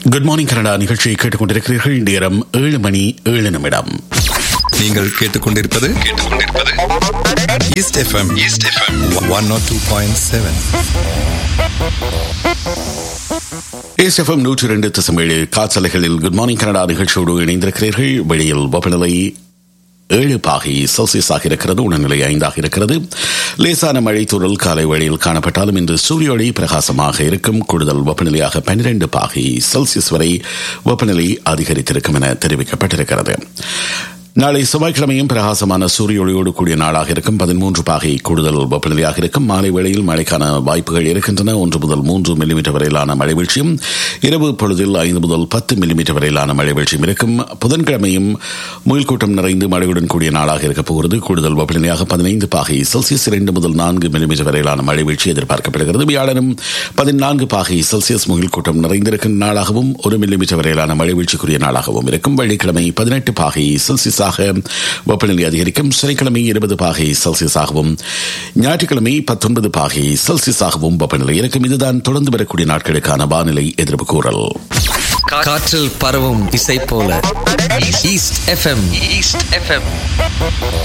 good morning Canada நிகழ்ச்சியை கேட்டுக்கொண்டிருக்கிறீர்கள் நேரம் ஏழு மணி ஏழு நிமிடம் நீங்கள் கேட்டுக்கொண்டிருப்பது கேட்டுக்கொண்டிருப்பது east FM east FM one naught two point seven ஏஸ்எஃப்எம் நூற்றி இரண்டு தசமேழு காற்றலைகளில் குட் மார்னிங் கனடா நிகழ்ச்சியோடு இணைந்திருக்கிறீர்கள் வெளியில் வெப்பநிலை ஏழு பாகை செல்சியஸாக இருக்கிறது உணர்நிலை ஐந்தாக இருக்கிறது லேசான மழை தூரல் காலை வேளையில் காணப்பட்டாலும் இன்று சூரிய ஒளி பிரகாசமாக இருக்கும் கூடுதல் வெப்பநிலையாக பன்னிரண்டு பாகை செல்சியஸ் வரை வெப்பநிலை அதிகரித்திருக்கும் என தெரிவிக்கப்பட்டிருக்கிறது நாளை செவ்வாய்க்கிழமையும் பிரகாசமான சூரிய ஒளியோடு கூடிய நாளாக இருக்கும் பதிமூன்று பாகை கூடுதல் வெப்பநிலையாக இருக்கும் மாலை வேளையில் மழைக்கான வாய்ப்புகள் இருக்கின்றன ஒன்று முதல் மூன்று மில்லிமீட்டர் வரையிலான மழை வீழ்ச்சியும் இரவு பொழுதில் ஐந்து முதல் பத்து மில்லிமீட்டர் வரையிலான மழை வீழ்ச்சியும் இருக்கும் புதன்கிழமையும் முயல் கூட்டம் நிறைந்து மழையுடன் கூடிய நாளாக இருக்கப் போகிறது கூடுதல் வெப்பநிலையாக பதினைந்து பாகை செல்சியஸ் இரண்டு முதல் நான்கு மில்லிமீட்டர் வரையிலான மழை வீழ்ச்சி எதிர்பார்க்கப்படுகிறது வியாழனும் பதினான்கு பாகை செல்சியஸ் முகில் கூட்டம் நிறைந்திருக்கும் நாளாகவும் ஒரு மில்லிமீட்டர் வரையிலான மழை வீழ்ச்சிக்குரிய நாளாகவும் இருக்கும் வெள்ளிக்கிழமை பதினெட்டு பாகை செல்சியஸாக வெப்பநிலை அதிகரிக்கும் சனிக்கிழமை இருபது பாகை செல்சியஸாகவும் ஞாயிற்றுக்கிழமை பத்தொன்பது பாகை செல்சியஸாகவும் வெப்பநிலை இருக்கும் இதுதான் தொடர்ந்து வரக்கூடிய நாட்களுக்கான வானிலை எதிர்ப்பு கூறல் காற்றில் பரவும் இசை போல ஈஸ்ட் எஃப்எம் ஈஸ்ட் எஃப்எம்